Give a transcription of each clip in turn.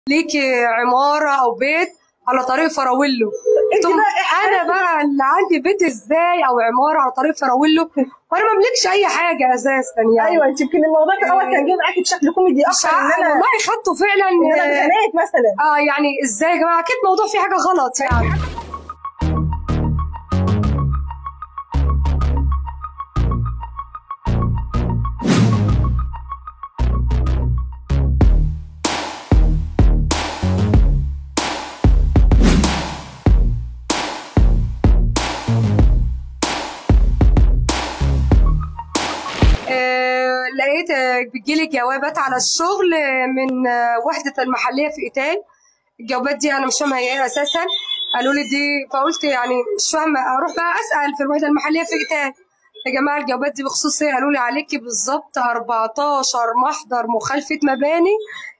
ليكي عماره او بيت على طريق فراولو انت ثم بقى إيه انا بقى اللي عندي بيت ازاي او عماره على طريق فراولو وانا ما املكش اي حاجه اساسا يعني ايوه انت يمكن الموضوع في الاول كان جاي معاكي بشكل كوميدي مش اكتر ان عارفة، انا والله خدته فعلا ان انا آه، اتخانقت مثلا اه يعني ازاي يا جماعه اكيد موضوع فيه حاجه غلط يعني آه، لقيت آه، بتجيلي جوابات على الشغل آه، من آه، وحدة المحلية في إيتال الجوابات دي أنا مش فاهمة هي إيه أساسا قالوا لي دي فقلت يعني مش فاهمة أروح بقى أسأل في الوحدة المحلية في إيتال يا جماعة الجوابات دي بخصوص إيه قالوا لي عليكي بالظبط 14 محضر مخالفة مباني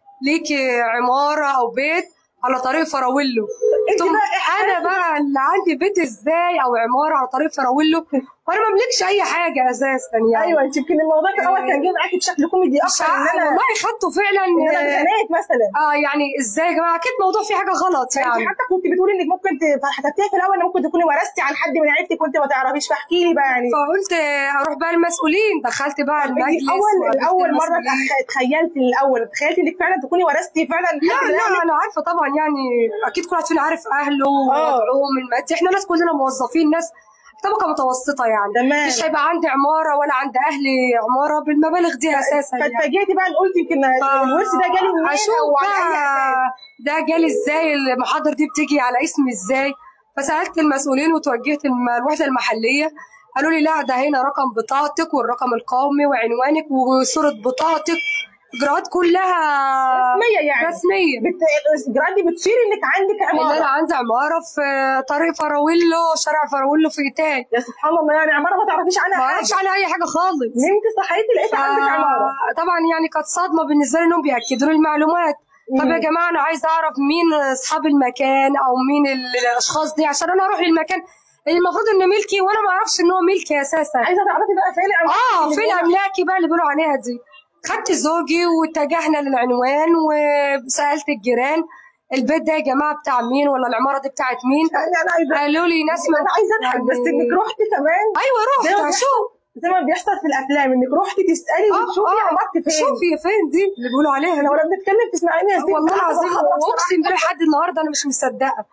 ليكي عمارة أو بيت على طريق فراولو انت ثم بقى إيه انا بقى اللي عندي بيت ازاي او عماره على طريق فراولو وانا ما املكش اي حاجه اساسا يعني ايوه انت يمكن الموضوع في الاول كان جاي معاكي بشكل كوميدي مش اكتر ان عارفة، انا والله خدته فعلا ان انا آه، اتخانقت مثلا اه يعني ازاي يا جماعه اكيد موضوع فيه حاجه غلط انت يعني حتى كنت بتقولي انك ممكن ت- حكيتيها في الاول ان ممكن تكوني ورثتي عن حد من عيلتك وانت ما تعرفيش فاحكي لي بقى يعني فقلت آه، اروح بقى المسؤولين دخلت بقى انت المجلس اول وقابلت الاول مره المسؤولين. تخ- تخيلتي الاول تخيلتي انك فعلا تكوني ورثتي فعلا حد لا من لا أهلك؟ انا عارفه طبعا يعني اكيد كل واحد فينا عارف اهله آه. ووضعهم المادي احنا ناس كلنا موظفين ناس طبقه متوسطه يعني تمام. مش هيبقى عندي عماره ولا عند اهلي عماره بالمبالغ دي اساسا يعني. فاتفاجئتي بقى ان قلت يمكن الورث ده جالي منين اشوف او على اي اساس بقى ده جالي ازاي المحاضر دي بتيجي على اسمي ازاي فسالت المسؤولين وتوجهت الم- الوحده المحليه قالوا لي لا ده هنا رقم بطاقتك والرقم القومي وعنوانك وصوره بطاقتك اجراءات كلها رسميه يعني رسميه بت... الاجراءات دي بتشير انك عندك ان انا عماره عندي عماره في طريق فراولو شارع فراولو في ايتال يا سبحان الله يعني عماره ما تعرفيش عنها ما حاجه اعرفش عنها اي حاجه خالص نمت صحيتي لقيت عندك عماره طبعا يعني كانت صدمه بالنسبه لي انهم بياكدوا لي المعلومات طب مم. يا جماعه انا عايزه اعرف مين اصحاب المكان او مين ال- الاشخاص دي عشان انا اروح للمكان اللي المفروض انه ملكي وانا ما اعرفش ان هو ملكي اساسا عايزه تعرفي بقى فين العماره اه اللي فين جوه؟ املاكي بقى اللي بيقولوا عليها دي خدت زوجي واتجهنا للعنوان وسالت الجيران البيت ده يا جماعه بتاع مين ولا العماره دي بتاعت مين يعني انا عايزه قالوا لي ناس من- انا عايزه اضحك بس يعني- انك رحتي كمان ايوه زي ما رحت بيحصل- اشوف زي ما بيحصل في الافلام انك رحتي تسالي آه، وتشوفي آه. عمارتي فين شوفي فين دي اللي بيقولوا عليها احنا ولا بنتكلم تسمعيني يا ستي والله العظيم خلاص، خلاص، واقسم بالله لحد النهارده انا مش مصدقه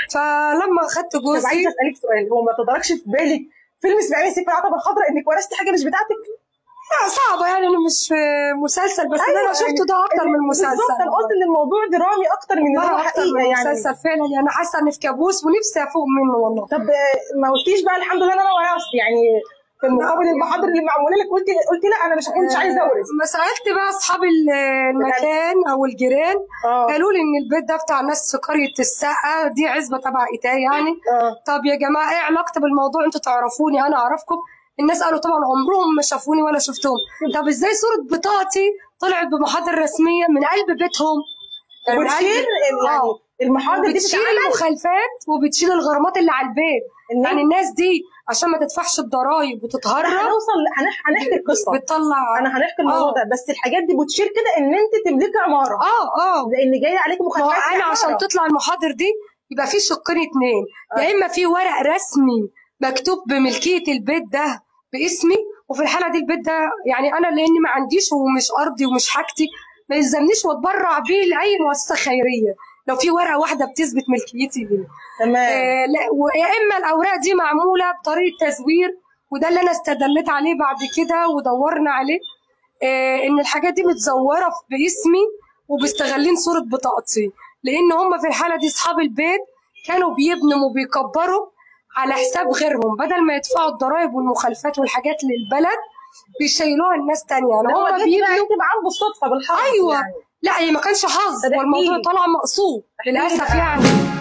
فلما خدت طب جوزي عايزه اسالك سؤال هو ما تدركش في بالك فيلم اسماعيل ياسين في العتبه الخضراء انك ورثتي حاجه مش بتاعتك آه، صعبه يعني انا مش في مسلسل بس اللي انا شفته ده اكتر من بالظبط مسلسل انا قلت ان الموضوع درامي اكتر من ان هو والله اكتر من حقيقه يعني مسلسل فعلا يعني انا حاسه اني في كابوس ونفسي افوق منه والله طب آه، ما قلتيش بقى الحمد لله ان انا ورثت يعني في المقابل المحاضر اللي معموله لك قلت قلت لا انا مش كنتش عايزه اورث ما سالت بقى اصحاب ال- المكان او الجيران اه قالوا لي ان البيت ده بتاع ناس في قريه السقا دي عزبه تبع ايتاي يعني اه طب يا جماعه ايه علاقتي بالموضوع انتوا تعرفوني انا اعرفكم الناس قالوا طبعا عمرهم ما شافوني ولا شفتهم طب ازاي صوره بطاقتي طلعت بمحاضر رسميه من قلب بيتهم يعني من قلب- وبتشيل يعني آه. المحاضر دي وبتشيل بتتعمل المخالفات وبتشيل الغرامات اللي على البيت الناس- يعني الناس دي عشان ما تدفعش الضرايب وتتهرب هنوصل هنح- هنحكي القصه بتطلع انا هنحكي الموضوع آه. ده بس الحاجات دي بتشير كده ان انت تملكي عماره اه اه لان جاي عليك ما هو مخالفات في انا عمارة. عشان تطلع المحاضر دي يبقى في شقين اتنين يا اما في ورق رسمي مكتوب بملكيه البيت ده باسمي وفي الحاله دي البيت ده يعني انا لاني ما عنديش ومش ارضي ومش حاجتي ما يلزمنيش واتبرع بيه لاي مؤسسه خيريه لو في ورقه واحده بتثبت ملكيتي ليه تمام آه لا ويا اما الاوراق دي معموله بطريقه تزوير وده اللي انا استدلت عليه بعد كده ودورنا عليه آه ان الحاجات دي متزوره في- باسمي وبيستغلين صوره بطاقتي لان هم في الحاله دي اصحاب البيت كانوا بيبنوا وبيكبروا على حساب غيرهم بدل ما يدفعوا الضرائب والمخالفات والحاجات للبلد بيشيلوها للناس تانية يعني هو هم البيت بقى بيبنوا انت معاه بالصدفه بالحظ ايوه يعني. لا هي ما كانش حظ طب والموضوع احكيلي. طلع مقصود احكيلي للاسف بقى. يعني